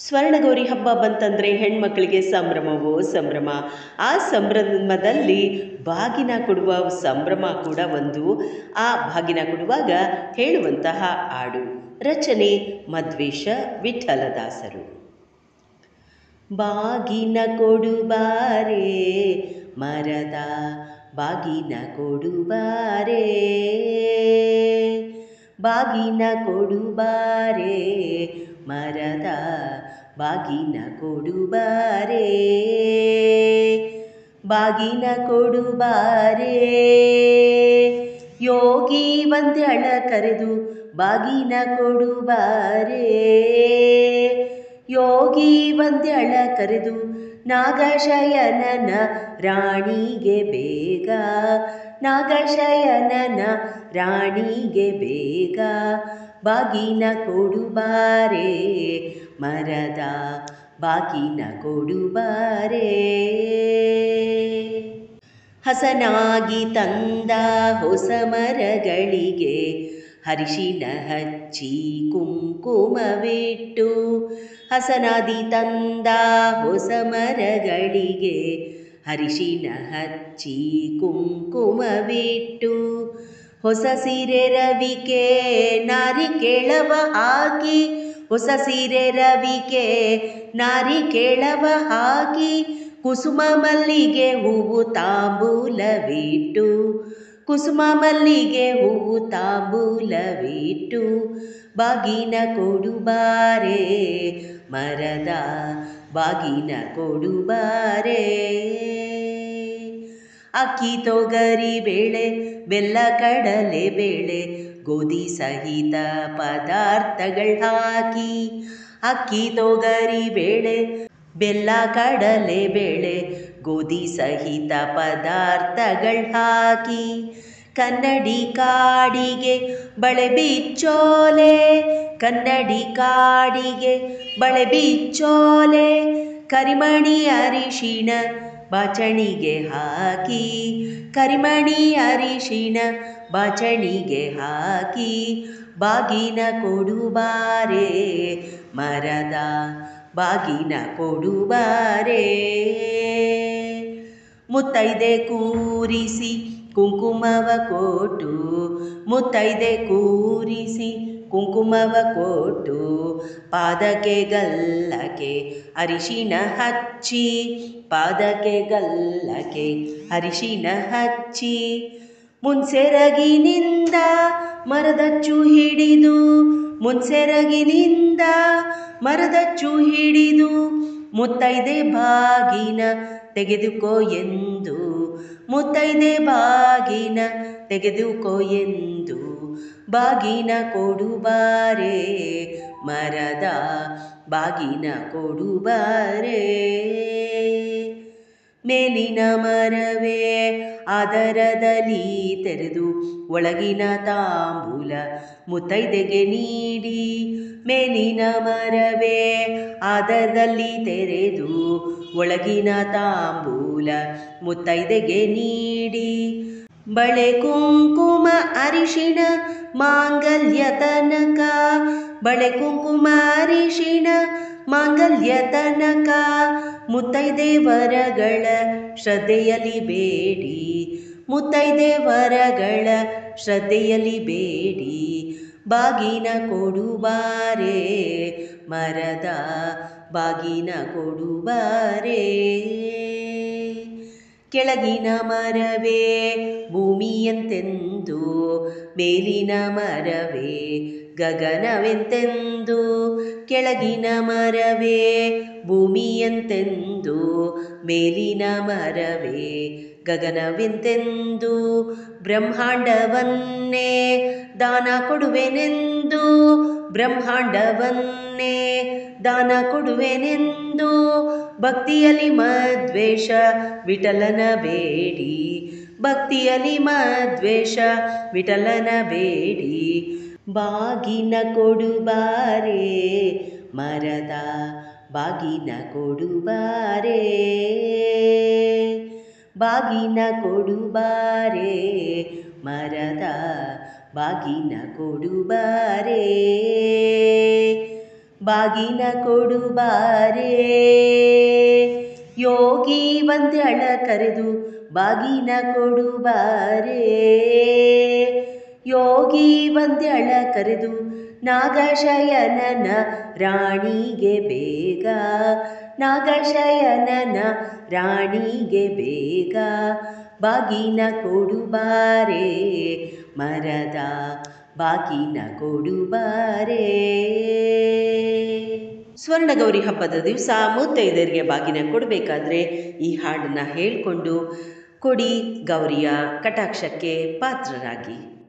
ಸ್ವರ್ಣಗೌರಿ ಹಬ್ಬ ಬಂತಂದರೆ ಹೆಣ್ಮಕ್ಳಿಗೆ ಸಂಭ್ರಮವೋ ಸಂಭ್ರಮ ಆ ಸಂಭ್ರಮದಲ್ಲಿ ಬಾಗಿನ ಕೊಡುವ ಸಂಭ್ರಮ ಕೂಡ ಒಂದು ಆ ಬಾಗಿನ ಕೊಡುವಾಗ ಹೇಳುವಂತಹ ಹಾಡು ರಚನೆ ಮಧ್ವೇಶ ವಿಠಲದಾಸರು ಬಾಗಿನ ಕೊಡುಬಾರೆ ಮರದ ಬಾಗಿನ ಕೊಡುಬಾರೆ ಬಾಗಿನ ಕೊಡುಬಾರೆ ಮರದ ಬಾಗಿನ ಕೊಡುಬಾರೆ ಬಾಗಿನ ಕೊಡುಬಾರೆ ಯೋಗಿ ವಂದ್ಯಳ ಕರೆದು ಬಾಗಿನ ಕೊಡುಬಾರೆ ಯೋಗಿ ವಂದ್ಯಳ ಕರೆದು ನಾಗಶಯನನ ರಾಣಿಗೆ ಬೇಗ ನಾಗಶಯನನ ರಾಣಿಗೆ ಬೇಗ ಬಾಗಿನ ಕೊಡುಬಾರೆ ಮರದ ಬಾಗಿನ ಕೊಡುಬಾರೆ ಹಸನಾಗಿ ತಂದ ಹೊಸ ಮರಗಳಿಗೆ ಹರಿಶಿನ ಹಚ್ಚಿ ಕುಂಕುಮವಿಟ್ಟು ಹಸನಾದಿ ತಂದ ಹೊಸ ಮರಗಳಿಗೆ ಹರಿಶಿನ ಹಚ್ಚಿ ಕುಂಕುಮವಿಟ್ಟು ಹೊಸ ಸೀರೆ ರವಿಕೆ ನಾರಿಕೆಳವ ಹಾಕಿ ಹೊಸ ಸೀರೆ ರವಿಕೆ ನಾರಿಕೆಳವ ಹಾಕಿ ಕುಸುಮ ಮಲ್ಲಿಗೆ ಹೂವು ತಾಂಬೂಲವಿಟ್ಟು ಕುಸುಮ ಮಲ್ಲಿಗೆ ಹೂವು ತಾಂಬೂಲವಿಟ್ಟು ಬಾಗಿನ ಕೊಡುಬಾರೆ ಮರದ ಬಾಗಿನ ಕೊಡುಬಾರೆ ಅಕ್ಕಿ ತೊಗರಿ ಬೇಳೆ ಬೆಲ್ಲ ಕಡಲೆ ಬೇಳೆ ಗೋಧಿ ಸಹಿತ ಪದಾರ್ಥಗಳು ಹಾಕಿ ಅಕ್ಕಿ ತೊಗರಿ ಬೇಳೆ ಬೆಲ್ಲ ಕಡಲೆ ಬೇಳೆ ಗೋಧಿ ಸಹಿತ ಪದಾರ್ಥಗಳು ಹಾಕಿ ಕನ್ನಡಿ ಕಾಡಿಗೆ ಬಳೆ ಬಿಚ್ಚೋಲೆ ಕನ್ನಡಿ ಕಾಡಿಗೆ ಬಳೆ ಬಿಚ್ಚೋಲೆ ಕರಿಮಣಿ ಅರಿಶಿಣ ಬಾಚಣಿಗೆ ಹಾಕಿ ಕರಿಮಣಿ ಅರಿಶಿಣ ಬಾಚಣಿಗೆ ಹಾಕಿ ಬಾಗಿನ ಕೊಡುಬಾರೆ ಮರದ ಬಾಗಿನ ಕೊಡುಬಾರೆ ಮುತ್ತೈದೆ ಕೂರಿಸಿ ಕುಂಕುಮವ ಕೊಟ್ಟು ಮುತ್ತೈದೆ ಕೂರಿಸಿ ಕುಂಕುಮವ ಕೊಟ್ಟು ಪಾದಕ್ಕೆ ಗಲ್ಲಕ್ಕೆ ಅರಿಶಿನ ಹಚ್ಚಿ ಪಾದಕ್ಕೆ ಗಲ್ಲಕ್ಕೆ ಅರಿಶಿನ ಹಚ್ಚಿ ಮುನ್ಸೆರಗಿನಿಂದ ಮರದಚ್ಚು ಹಿಡಿದು ಮುನ್ಸೆರಗಿನಿಂದ ಮರದಚ್ಚು ಹಿಡಿದು ಮುತ್ತೈದೆ ಬಾಗಿನ ತೆಗೆದುಕೋ ಎಂದು ಮುತ್ತೈದೆ ಬಾಗಿನ ತೆಗೆದುಕೋ ಎಂದು ಬಾಗಿನ ಕೊಡುಬಾರೆ ಮರದ ಬಾಗಿನ ಕೊಡುಬಾರೆ ಮೇಲಿನ ಮರವೇ ಆದರದಲ್ಲಿ ತೆರೆದು ಒಳಗಿನ ತಾಂಬೂಲ ಮುತ್ತೈದೆಗೆ ನೀಡಿ ಮೇಲಿನ ಮರವೇ ಆದರದಲ್ಲಿ ತೆರೆದು ಒಳಗಿನ ತಾಂಬೂಲ ಮುತ್ತೈದೆಗೆ ನೀಡಿ ಬಳೆ ಕುಂಕುಮ ಅರಿಶಿಣ ಮಾಂಗಲ್ಯ ತನಕ ಬಳೆ ಕುಂಕುಮ ಅರಿಶಿಣ ಮಾಂಗಲ್ಯ ತನಕ ಮುತ್ತೈದೆ ವರಗಳ ಶ್ರದ್ಧೆಯಲ್ಲಿ ಬೇಡಿ ಮುತ್ತೈದೆ ವರಗಳ ಶ್ರದ್ಧೆಯಲ್ಲಿ ಬೇಡಿ ಬಾಗಿನ ಕೊಡುಬಾರೆ ಮರದ ಬಾಗಿನ ಕೊಡುಬಾರೆ ಕೆಳಗಿನ ಮರವೇ ಭೂಮಿಯಂತೆಂದು ಮೇಲಿನ ಮರವೇ ಗಗನವೆಂತೆಂದು ಕೆಳಗಿನ ಮರವೇ ಭೂಮಿಯಂತೆಂದು ಮೇಲಿನ ಮರವೇ ಗಗನವೆಂತೆಂದು ಬ್ರಹ್ಮಾಂಡವನ್ನೇ ದಾನ ಕೊಡುವೆನೆಂದು ಬ್ರಹ್ಮಾಂಡವನ್ನೇ ದಾನ ಕೊಡುವೆನೆಂದು ಭಕ್ತಿಯಲ್ಲಿ ಮದ್ವೇಷ ವಿಠಲನ ಬೇಡಿ ಭಕ್ತಿಯಲ್ಲಿ ಮದ್ವೇಷ ವಿಠಲನ ಬೇಡಿ ಬಾಗಿನ ಕೊಡುಬಾರೆ ಮರದ ಬಾಗಿನ ಕೊಡುಬಾರೆ ಬಾಗಿನ ಕೊಡುಬಾರೆ ಮರದ ಬಾಗಿನ ಕೊಡುಬಾರೆ ಬಾಗಿನ ಕೊಡುಬಾರೆ ಯೋಗಿ ವಂದ್ಯಳ ಕರೆದು ಬಾಗಿನ ಕೊಡುಬಾರೆ ಯೋಗಿ ವಂದ್ಯಳ ಕರೆದು ನಾಗಶಯನನ ರಾಣಿಗೆ ಬೇಗ ನಾಗಶಯನನ ರಾಣಿಗೆ ಬೇಗ ಬಾಗಿನ ಕೊಡುಬಾರೆ ಮರದ ಬಾಗಿನ ಕೊಡುಬಾರೆ ಸ್ವರ್ಣಗೌರಿ ಹಬ್ಬದ ದಿವಸ ಮುತ್ತೈದರಿಗೆ ಬಾಗಿನ ಕೊಡಬೇಕಾದ್ರೆ ಈ ಹಾಡನ್ನು ಹೇಳಿಕೊಂಡು ಕೊಡಿ ಗೌರಿಯ ಕಟಾಕ್ಷಕ್ಕೆ ಪಾತ್ರರಾಗಿ